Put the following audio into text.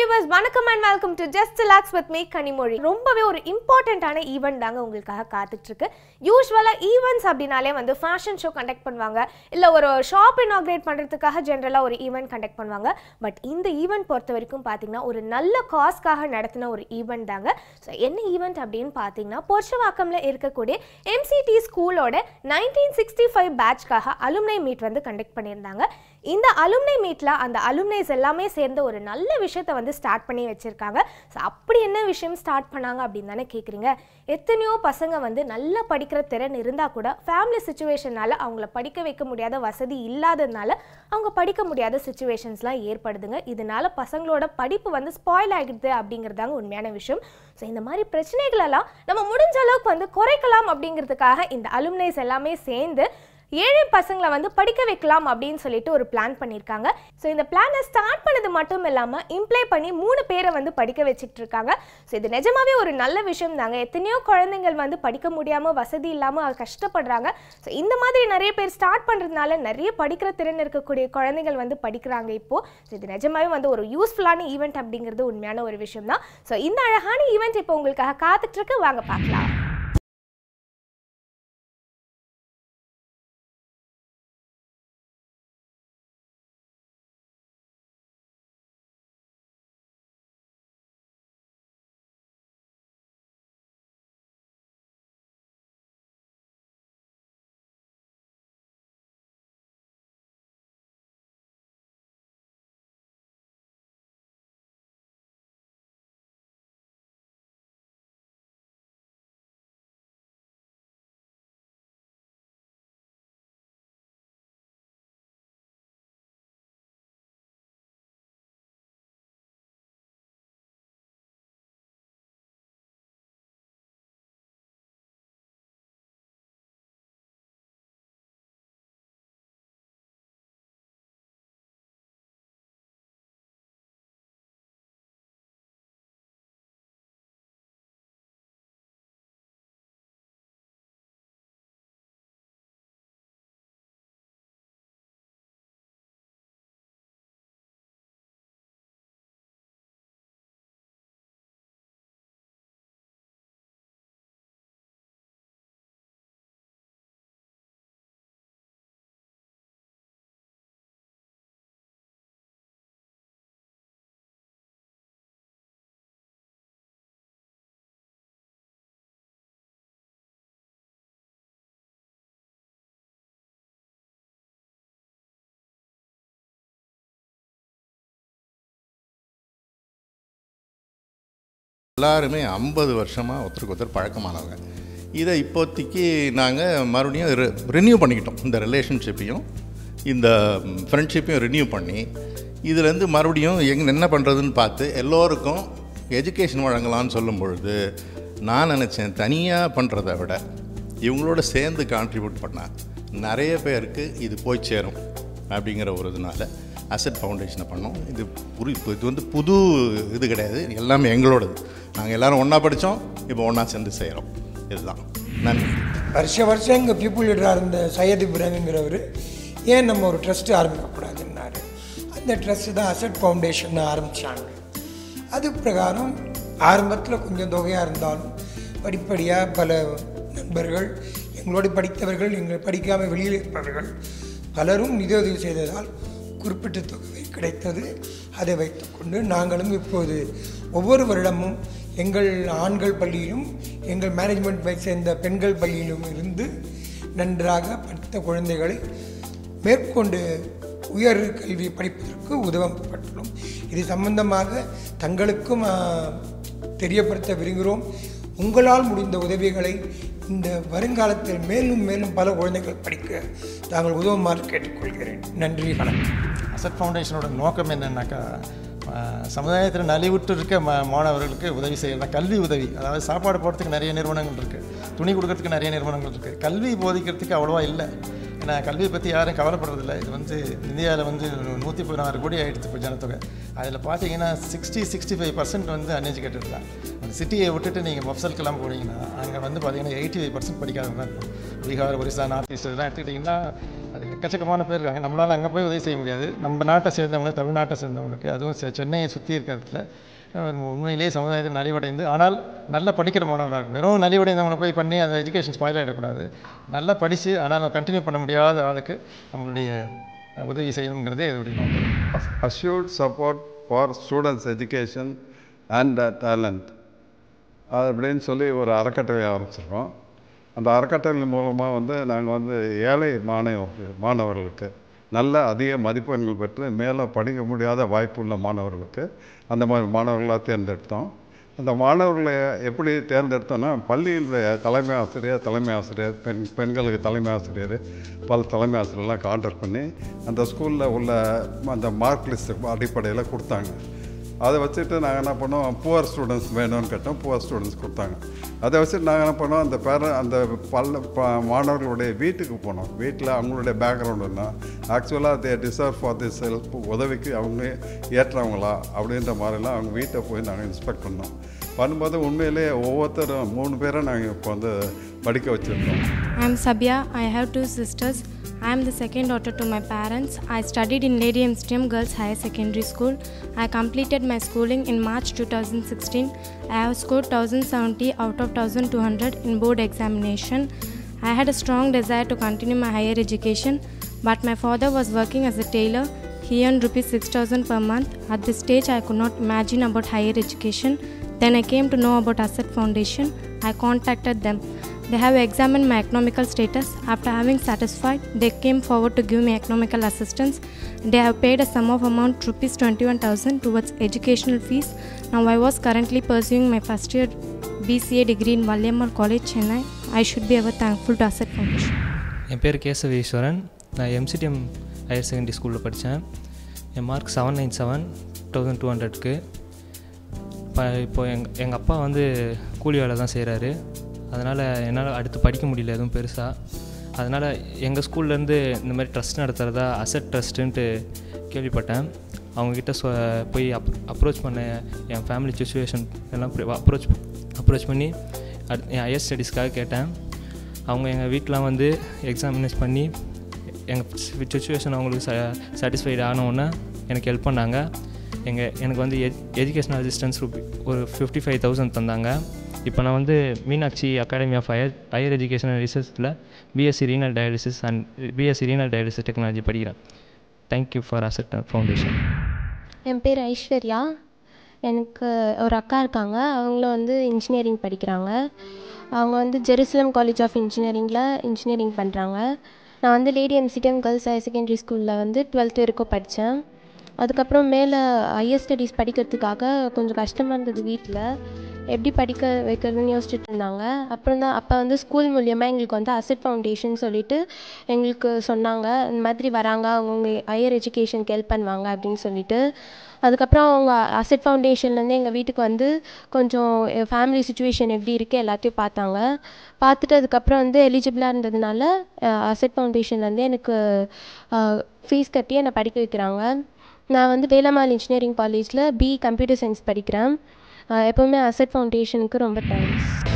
Viewers வணக்கம் and welcome to just relax with me Kanimozhi ரொம்பவே ஒரு இம்பார்ட்டண்ட்டான ஈவெண்ட் தாங்க உங்களுக்காக காத்துட்டு இருக்கு யூஸ்வலாக ஈவெண்ட்ஸ் அப்படின்னாலே வந்து ஃபேஷன் ஷோ கண்டக்ட் பண்ணுவாங்க இல்லை ஒரு ஷாப் இனாக்ரேட் பண்ணுறதுக்காக ஜென்ரலாக ஒரு ஈவெண்ட் கண்டக்ட் பண்ணுவாங்க பட் இந்த ஈவெண்ட் பொறுத்த வரைக்கும் பார்த்தீங்கன்னா ஒரு நல்ல காஸ்க்காக நடத்தின ஒரு ஈவெண்ட் தாங்க ஸோ என்ன ஈவெண்ட் அப்படின்னு பார்த்தீங்கன்னா பொர்ஷவாக்கம்ல இருக்கக்கூடிய எம்சிடி ஸ்கூலோட நைன்டீன் சிக்ஸ்டி ஃபைவ் பேட்ச்க்காக அலுமினை மீட் வந்து கண்டக்ட் பண்ணியிருந்தாங்க இந்த அலுமினை மீட்டில் அந்த அலுமினைஸ் எல்லாமே சேர்ந்து ஒரு நல்ல விஷயத்த வந்து ஸ்டார்ட் பண்ணி வச்சுருக்காங்க ஸோ அப்படி என்ன விஷயம் ஸ்டார்ட் பண்ணாங்க அப்படின்னு தானே கேட்குறீங்க எத்தனையோ பசங்க வந்து நல்லா படிக்கிற திறன் இருந்தால் கூட ஃபேமிலி சுச்சுவேஷனால் அவங்கள படிக்க வைக்க முடியாத வசதி இல்லாததுனால அவங்க படிக்க முடியாத சுச்சுவேஷன்ஸ்லாம் ஏற்படுதுங்க இதனால பசங்களோட படிப்பு வந்து ஸ்பாயில் ஆகிடுது அப்படிங்கிறதாங்க உண்மையான விஷயம் ஸோ இந்த மாதிரி பிரச்சனைகளெல்லாம் நம்ம முடிஞ்ச அளவுக்கு வந்து குறைக்கலாம் அப்படிங்கிறதுக்காக இந்த அலுமினைஸ் எல்லாமே சேர்ந்து ஏழை பசங்களை வந்து படிக்க வைக்கலாம் அப்படின்னு சொல்லிட்டு ஒரு பிளான் பண்ணியிருக்காங்க ஸோ இந்த பிளானை ஸ்டார்ட் பண்ணது மட்டும் இல்லாமல் இம்ப்ளை பண்ணி மூணு பேரை வந்து படிக்க வச்சுட்டு இருக்காங்க ஸோ இது நிஜமாவே ஒரு நல்ல விஷயம் தாங்க எத்தனையோ குழந்தைங்கள் வந்து படிக்க முடியாமல் வசதி இல்லாமல் கஷ்டப்படுறாங்க ஸோ இந்த மாதிரி நிறைய பேர் ஸ்டார்ட் பண்ணுறதுனால நிறைய படிக்கிற திறன் இருக்கக்கூடிய குழந்தைகள் வந்து படிக்கிறாங்க இப்போது ஸோ இது நிஜமாவே வந்து ஒரு யூஸ்ஃபுல்லான ஈவெண்ட் அப்படிங்கிறது உண்மையான ஒரு விஷயம் தான் ஸோ இந்த அழகான ஈவெண்ட் இப்போ உங்களுக்காக காத்துட்டு இருக்கு வாங்க பார்க்கலாம் எல்லாருமே ஐம்பது வருஷமாக ஒருத்தருக்கு ஒருத்தர் பழக்கமானவங்க இதை இப்போதைக்கு நாங்கள் மறுபடியும் ரினியூ பண்ணிக்கிட்டோம் இந்த ரிலேஷன்ஷிப்பையும் இந்த ஃப்ரெண்ட்ஷிப்பையும் ரினியூ பண்ணி இதுலேருந்து மறுபடியும் எங்க என்ன பண்ணுறதுன்னு பார்த்து எல்லோருக்கும் எஜுகேஷன் வழங்கலாம்னு சொல்லும் பொழுது நான் நினச்சேன் தனியாக பண்ணுறத விட இவங்களோட சேர்ந்து கான்ட்ரிபியூட் பண்ணால் நிறைய பேருக்கு இது போய் சேரும் அப்படிங்கிற ஒரு இதனால அசட் ஃபவுண்டேஷனை பண்ணோம் இது புரி இது வந்து புது இது கிடையாது எல்லாமே எங்களோடது நாங்கள் எல்லாரும் ஒன்றா படித்தோம் இப்போ ஒன்றா சேர்ந்து செய்கிறோம் இதுதான் நன்றி வருஷ வருஷம் எங்கள் பீப்புள் லீடராக இருந்த சையத் இப்ராஹிங்கிறவர் ஏன் நம்ம ஒரு ட்ரஸ்ட்டு ஆரம்பிக்கக்கூடாதுன்னாரு அந்த ட்ரஸ்ட்டு தான் அசட் ஃபவுண்டேஷன் ஆரம்பித்தாங்க அது பிரகாரம் ஆரம்பத்தில் கொஞ்சம் தொகையாக இருந்தாலும் படிப்படியாக பல நண்பர்கள் எங்களோடு படித்தவர்கள் எங்கள் படிக்காமல் வெளியில் இருப்பவர்கள் பலரும் நிதியுதவி செய்ததால் குறிப்பிட்ட தொகை கிடைத்தது அதை வைத்துக்கொண்டு நாங்களும் இப்போது ஒவ்வொரு வருடமும் எங்கள் ஆண்கள் பள்ளியிலும் எங்கள் மேனேஜ்மெண்ட் பை சேர்ந்த பெண்கள் பள்ளியிலும் இருந்து நன்றாக படித்த குழந்தைகளை மேற்கொண்டு உயர் கல்வி படிப்பதற்கு உதவப்பட்டுள்ளோம் இது சம்பந்தமாக தங்களுக்கும் ஆ, தெரியப்படுத்த விரும்புகிறோம் உங்களால் முடிந்த உதவிகளை இந்த வருங்காலத்தில் மேலும் மேலும் பல குழந்தைகள் படிக்க தாங்கள் உதவுமாறு கேட்டுக்கொள்கிறேன் நன்றி வணக்கம் அசட் ஃபவுண்டேஷனோட நோக்கம் என்னன்னாக்கா சமுதாயத்தில் நலிவுற்று இருக்க ம மாணவர்களுக்கு உதவி செய்யறது தான் கல்வி உதவி அதாவது சாப்பாடு போடுறதுக்கு நிறைய நிறுவனங்கள் இருக்குது துணி கொடுக்கறதுக்கு நிறைய நிறுவனங்கள் இருக்குது கல்வி போதிக்கிறதுக்கு அவ்வளோவா இல்லை ஏன்னா கல்வியை பற்றி யாரும் கவலைப்படுறதில்ல இது வந்து இந்தியாவில் வந்து நூற்றி பதினாறு கோடி ஆயிடுச்சு இப்போ ஜனத்தொகை அதில் பார்த்தீங்கன்னா சிக்ஸ்டி சிக்ஸ்டி ஃபைவ் பர்சன்ட் வந்து அன்எஜுகேட்டட் தான் அந்த சிட்டியை விட்டுட்டு நீங்கள் மஃப்சல்க்கெல்லாம் போனீங்கன்னா அங்கே வந்து பார்த்தீங்கன்னா எயிட்டி ஃபைவ் பர்சன்ட் படிக்காதவங்க தான் இருக்கும் பீகார் ஒரிசா நார்த் ஈஸ்ட் இதெல்லாம் எடுத்துக்கிட்டிங்கன்னா அது எக்கச்சக்கமான பேர் இருக்காங்க நம்மளால் அங்கே போய் உதவி செய்ய முடியாது நம்ம நாட்டை சேர்ந்தவங்க தமிழ்நாட்டை சேர்ந்தவங்களுக்கு அதுவும் செ- சென்னையை சுற்றி இருக்கிறதுல அஹ், உண்மையிலேயே சமுதாயத்தில் நலிவடைந்து ஆனால் நல்லா படிக்கிற மாணவராக இருக்கும் வெறும் நலிவடைந்தவங்களை போய் பண்ணி அந்த எஜுகேஷன் ஸ்பாயில் ஆகிடக்கூடாது நல்லா படித்து ஆனால் கண்டினியூ பண்ண முடியாத ஆளுக்கு நம்மளுடைய அஹ், உதவி செய்யணுங்கிறதே இதோடைய நோக்கம் assured support for students education and uh, talent அது அப்படின்னு சொல்லி ஒரு அறக்கட்டளை ஆரம்பிச்சிருக்கோம் அந்த அறக்கட்டளை மூலமாக வந்து நாங்கள் வந்து ஏழை மாணவ மாணவர்களுக்கு நல்ல அதிக மதிப்பெண்கள் பெற்று மேலே படிக்க முடியாத வாய்ப்புள்ள மாணவர்களுக்கு அந்த மாதிரி மாணவர்களாக தேர்ந்தெடுத்தோம் அந்த மாணவர்களை எப்படி தேர்ந்தெடுத்தோன்னா பள்ளியினுடைய தலைமை ஆசிரியர் தலைமை ஆசிரியர் பெண் பெண்களுக்கு தலைமை ஆசிரியர் பல தலைமை ஆசிரியர்லாம் கான்டாக்ட் பண்ணி அந்த ஸ்கூலில் உள்ள அந்த மார்க் லிஸ்ட் அடிப்படையில் கொடுத்தாங்க அதை வச்சுட்டு நாங்கள் என்ன பண்ணோம் புவர் ஸ்டூடெண்ட்ஸ் வேணும்னு கேட்டோம் புவர் ஸ்டூடெண்ட்ஸ் கொடுத்தாங்க அதை வச்சுட்டு நாங்கள் என்ன பண்ணோம் அந்த பேர அந்த பல்ல ப- மாணவர்களுடைய வீட்டுக்கு போனோம் வீட்டில் அவங்களுடைய பேக்ரவுண்ட் என்ன ஆக்சுவலாக they deserve for this help உதவிக்கு அவங்க ஏற்றவங்களா அப்படின்ற மாதிரிலாம் அவங்க வீட்டை போய் நாங்கள் இன்ஸ்பெக்ட் பண்ணோம் பண்ணும்போது உண்மையிலே ஒவ்வொருத்தரும் மூணு பேரை நாங்கள் இப்போ வந்து படிக்க வச்சுருந்தோம் I'm Sabia. I have two sisters. I am the second daughter to my parents. I studied in Lady MSTM Girls Higher Secondary School. I completed my schooling in March 2016. I have scored 1070 out of 1200 in board examination. I had a strong desire to continue my higher education, but my father was working as a tailor. He earned rupees 6000 per month. At this stage, I could not imagine about higher education. Then I came to know about Asset Foundation. I contacted them. They have examined my economical status. After having satisfied, they came forward to give me economical assistance. They have paid a sum of amount rupees 21,000 towards educational fees. Now I was currently pursuing my first year BCA degree in Valliammal College, Chennai. I should be ever thankful to Asset Foundation. என் பேர் கேசவ ஈஸ்வரன் நான் MCTM higher secondary ஸ்கூலில் படித்தேன் என் mark seven nine seven thousand two ஹண்ட்ரட்க்கு இப்போ இப்போ எங் எங்கள் அப்பா வந்து கூலி வேலை தான் செய்கிறாரு அதனால் என்னால் அடுத்து படிக்க முடியல எதுவும் பெருசாக அதனால் எங்கள் ஸ்கூல்லேருந்து இந்த மாதிரி ட்ரஸ்ட் நடத்துகிறதா அசட் ட்ரஸ்ட்டுன்ட்டு கேள்விப்பட்டேன் அவங்கக்கிட்ட சொ போய் அப் அப்ரோச் பண்ண என் ஃபேமிலி சுச்சுவேஷன் எல்லாம் அப்ரோச் அப்ரோச் பண்ணி அட் என் ஹையர் ஸ்டடீஸ்க்காக கேட்டேன் அவங்க எங்கள் வீட்டில் வந்து எக்ஸாமினேஸ் பண்ணி எங்கள் சுச்சுவேஷன் அவங்களுக்கு ச சாட்டிஸ்ஃபைடு ஆனவுடனே எனக்கு ஹெல்ப் பண்ணாங்க எங்கள் எனக்கு வந்து எஜ் எஜுகேஷனல் அசிஸ்டன்ஸ் ரூபி ஒரு ஃபிஃப்டி ஃபைவ் தௌசண்ட் தந்தாங்க இப்போ நான் வந்து Meenakshi academy of higher higher education and ரிசர்ச்சில் BSc renal dialysis and BSc renal dialysis technology படிக்கிறேன் தேங்க்யூ ஃபார் அசட் ஃபவுண்டேஷன் என் பேர் ஐஸ்வர்யா எனக்கு ஒரு அக்கா இருக்காங்க அவங்களும் வந்து இன்ஜினியரிங் படிக்கிறாங்க அவங்க வந்து ஜெருசலம் காலேஜ் ஆஃப் இன்ஜினியரிங்கில் இன்ஜினியரிங் பண்ணுறாங்க நான் வந்து lady MCTM girls higher secondary ஸ்கூலில் வந்து டுவெல்த்து வரைக்கும் படித்தேன் அதுக்கப்புறம் மேலே ஹையர் ஸ்டடீஸ் படிக்கிறதுக்காக கொஞ்சம் கஷ்டமாக இருந்தது வீட்டில் எப்படி படிக்க வைக்கிறதுன்னு யோசிச்சுட்டு இருந்தாங்க அப்புறம் தான் அப்போ வந்து ஸ்கூல் மூலியமாக எங்களுக்கு வந்து அசட் ஃபவுண்டேஷன் சொல்லிட்டு எங்களுக்கு சொன்னாங்க இந்த மாதிரி வராங்க அவங்க ஹையர் எஜுகேஷனுக்கு ஹெல்ப் பண்ணுவாங்க அப்படின்னு சொல்லிட்டு அதுக்கப்புறம் அவங்க அசட் ஃபவுண்டேஷன்லேருந்து எங்கள் வீட்டுக்கு வந்து கொஞ்சம் ஃபேமிலி சுச்சுவேஷன் எப்படி இருக்குது எல்லாத்தையும் பார்த்தாங்க பார்த்துட்டு அதுக்கப்புறம் வந்து எலிஜிபிளாக இருந்ததுனால அசட் ஃபவுண்டேஷன்லேருந்து எனக்கு ஃபீஸ் கட்டி என்னை படிக்க வைக்கிறாங்க நான் வந்து வேலம்மாள் இன்ஜினியரிங் காலேஜில் பி கம்ப்யூட்டர் சயின்ஸ் படிக்கிறேன் எப்போவுமே அசட் ஃபவுண்டேஷனுக்கு ரொம்ப தேங்க்ஸ்